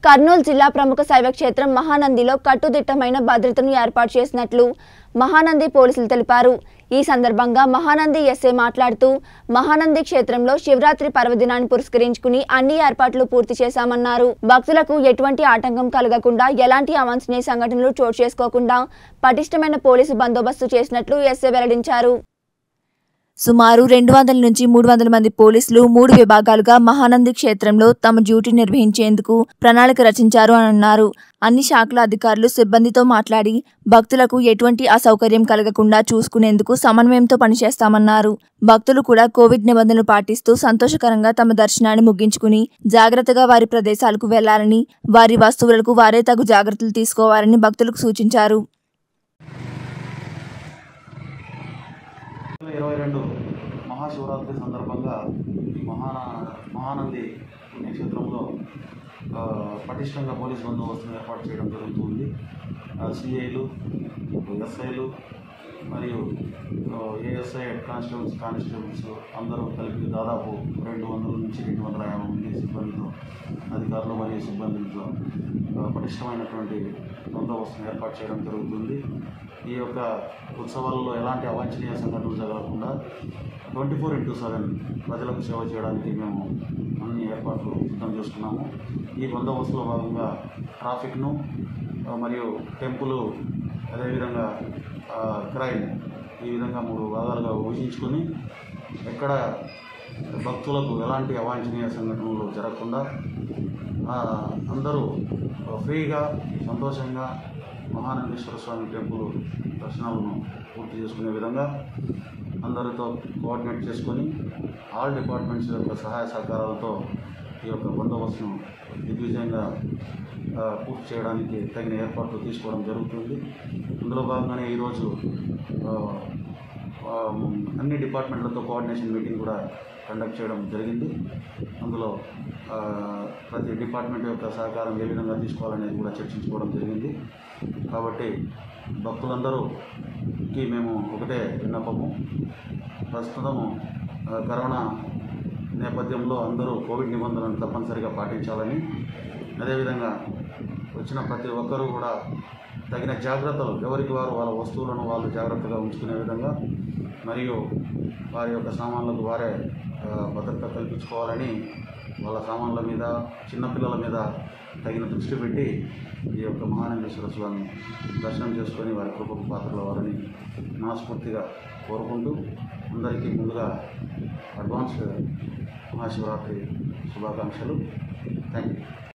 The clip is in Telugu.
కర్నూలు జిల్లా ప్రముఖ శైవ క్షేత్రం మహానందిలో కట్టుదిట్టమైన భద్రతను ఏర్పాటు చేసినట్లు మహానంది పోలీసులు తెలిపారు ఈ సందర్భంగా మహానంది ఎస్ఐ మాట్లాడుతూ మహానంది క్షేత్రంలో శివరాత్రి పర్వదినాన్ని పురస్కరించుకుని అన్ని ఏర్పాట్లు పూర్తి చేశామన్నారు భక్తులకు ఎటువంటి ఆటంకం కలగకుండా ఎలాంటి అవాంఛనీయ సంఘటనలు చోటు చేసుకోకుండా పటిష్టమైన పోలీసు బందోబస్తు చేసినట్లు ఎస్ఐ వెల్లడించారు సుమారు రెండు వందల నుంచి మూడు వందల మంది పోలీసులు మూడు విభాగాలుగా మహానంది క్షేత్రంలో తమ డ్యూటీ నిర్వహించేందుకు ప్రణాళిక రచించారు అని అన్నారు అన్ని శాఖల అధికారులు సిబ్బందితో మాట్లాడి భక్తులకు ఎటువంటి అసౌకర్యం కలగకుండా చూసుకునేందుకు సమన్వయంతో పనిచేస్తామన్నారు భక్తులు కూడా కోవిడ్ నిబంధనలు పాటిస్తూ సంతోషకరంగా తమ దర్శనాన్ని ముగించుకుని జాగ్రత్తగా వారి ప్రదేశాలకు వెళ్లాలని వారి వస్తువులకు వారే తగు జాగ్రత్తలు తీసుకోవాలని భక్తులకు సూచించారు ఇరవై రెండు మహాశివరాత్రి సందర్భంగా మహాన మహానంది పుణ్యక్షేత్రంలో ఆ, పటిష్టంగా పోలీస్ బందోబస్తును ఏర్పాటు చేయడం జరుగుతుంది సిఐలు ఎస్ఐలు మరియు ఏఎస్ఐ హెడ్ కానిస్టేబుల్స్ కానిస్టేబుల్స్ అందరూ కలిపి దాదాపు రెండు వందల నుంచి రెండు వందల యాభై మంది సిబ్బందితో అధికారులు మరియు సిబ్బందితో ఆ, పటిష్టమైనటువంటి బందోబస్తును ఏర్పాటు చేయడం జరుగుతుంది ఈ యొక్క ఉత్సవాలలో ఎలాంటి అవాంఛనీయ సంఘటనలు జరగకుండా ట్వంటీ ఫోర్ ఇంటూ సెవెన్ ప్రజలకు సేవ చేయడానికి మేము అన్ని ఏర్పాట్లు సిద్ధం చేసుకున్నాము ఈ బందోబస్తులో భాగంగా ట్రాఫిక్ను ఆ, మరియు టెంపుల్ అదేవిధంగా ఆ, క్రైమ్ ఈ విధంగా మూడు భాగాలుగా విభజించుకొని ఎక్కడ భక్తులకు ఎలాంటి అవాంఛనీయ సంఘటనలు జరగకుండా ఆ, అందరూ ఫ్రీగా సంతోషంగా మహానందేశ్వర స్వామి టెంపుల్ దర్శనాలను పూర్తి చేసుకునే విధంగా అందరితో కోఆర్డినేట్ చేసుకొని ఆల్ డిపార్ట్మెంట్స్ యొక్క సహాయ సహకారాలతో ఈ యొక్క బందోబస్తును దిగ్విజయంగా ఆ, పూర్తి చేయడానికి తగిన ఏర్పాట్లు తీసుకోవడం జరుగుతుంది ఇందులో భాగంగానే ఈరోజు ఆ, ఆ, అన్ని డిపార్ట్మెంట్లతో కోఆర్డినేషన్ మీటింగ్ కూడా కండక్ట్ చేయడం జరిగింది అందులో ఆ, ప్రతి డిపార్ట్మెంట్ యొక్క సహకారం ఏ విధంగా తీసుకోవాలనేది కూడా చర్చించుకోవడం జరిగింది కాబట్టి భక్తులందరూకి మేము ఒకటే విన్నపము ప్రస్తుతము ఆ, కరోనా నేపథ్యంలో అందరూ కోవిడ్ నిబంధనలను తప్పనిసరిగా పాటించాలని అదేవిధంగా వచ్చిన ప్రతి ఒక్కరూ కూడా తగిన జాగ్రత్తలు ఎవరికి వారు వాళ్ళ వస్తువులను వాళ్ళు జాగ్రత్తగా ఉంచుకునే విధంగా మరియు వారి యొక్క సామాన్లకు వారే ఆ, భద్రత కల్పించుకోవాలని వాళ్ళ సామాన్ల మీద చిన్నపిల్లల మీద తగిన దృష్టి పెట్టి ఈ యొక్క మహానందేశ్వర స్వామి దర్శనం చేసుకొని వారి కృపకు పాత్రల వారిని మనస్ఫూర్తిగా కోరుకుంటూ అందరికీ ముందుగా అడ్వాన్స్ మహాశివరాత్రి శుభాకాంక్షలు థ్యాంక్ యూ